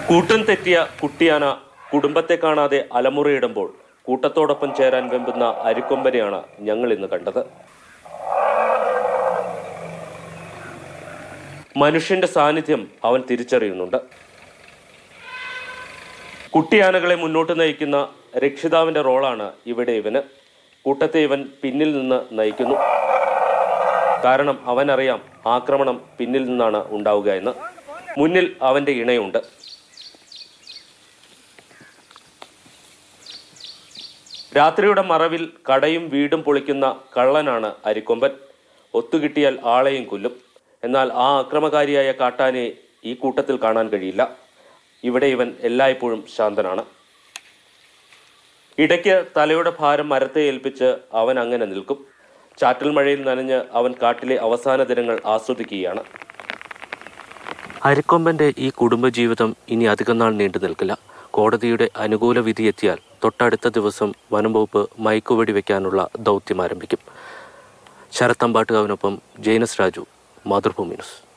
കൂട്ടം തെറ്റിയ കുട്ടിയാന കുടുംബത്തെ കാണാതെ അലമുറയിടുമ്പോൾ കൂട്ടത്തോടൊപ്പം ചേരാൻ വെമ്പുന്ന അരിക്കൊമ്പനെയാണ് ഞങ്ങൾ ഇന്ന് കണ്ടത് മനുഷ്യന്റെ സാന്നിധ്യം അവൻ തിരിച്ചറിയുന്നുണ്ട് കുട്ടിയാനകളെ മുന്നോട്ട് നയിക്കുന്ന രക്ഷിതാവിന്റെ റോളാണ് ഇവിടെ ഇവന് കൂട്ടത്തെ ഇവൻ പിന്നിൽ നിന്ന് നയിക്കുന്നു കാരണം അവനറിയാം ആക്രമണം പിന്നിൽ നിന്നാണ് ഉണ്ടാവുക എന്ന് മുന്നിൽ അവന്റെ ഇണയുണ്ട് രാത്രിയുടെ മറവിൽ കടയും വീടും പൊളിക്കുന്ന കള്ളനാണ് അരിക്കൊമ്പൻ ഒത്തുകിട്ടിയാൽ ആളെയും കൊല്ലും എന്നാൽ ആ അക്രമകാരിയായ കാട്ടാനെ ഈ കൂട്ടത്തിൽ കാണാൻ കഴിയില്ല ഇവിടെ ഇവൻ എല്ലായ്പ്പോഴും ശാന്തനാണ് ഇടയ്ക്ക് തലയുടെ ഭാരം മരത്തെ ഏൽപ്പിച്ച് അവൻ അങ്ങനെ നിൽക്കും ചാറ്റൽ മഴയിൽ നനഞ്ഞ് അവൻ കാട്ടിലെ അവസാന ദിനങ്ങൾ ആസ്വദിക്കുകയാണ് അരിക്കൊമ്പന്റെ ഈ കുടുംബജീവിതം ഇനി അധികം നാൾ നീണ്ടു നിൽക്കില്ല കോടതിയുടെ അനുകൂല വിധി എത്തിയാൽ തൊട്ടടുത്ത ദിവസം വനം വകുപ്പ് മയക്കുവെടി വയ്ക്കാനുള്ള ദൗത്യം ആരംഭിക്കും ശരത്തമ്പാട്ടുകാവിനൊപ്പം ജെയിനസ് രാജു മാതൃഭൂമി ന്യൂസ്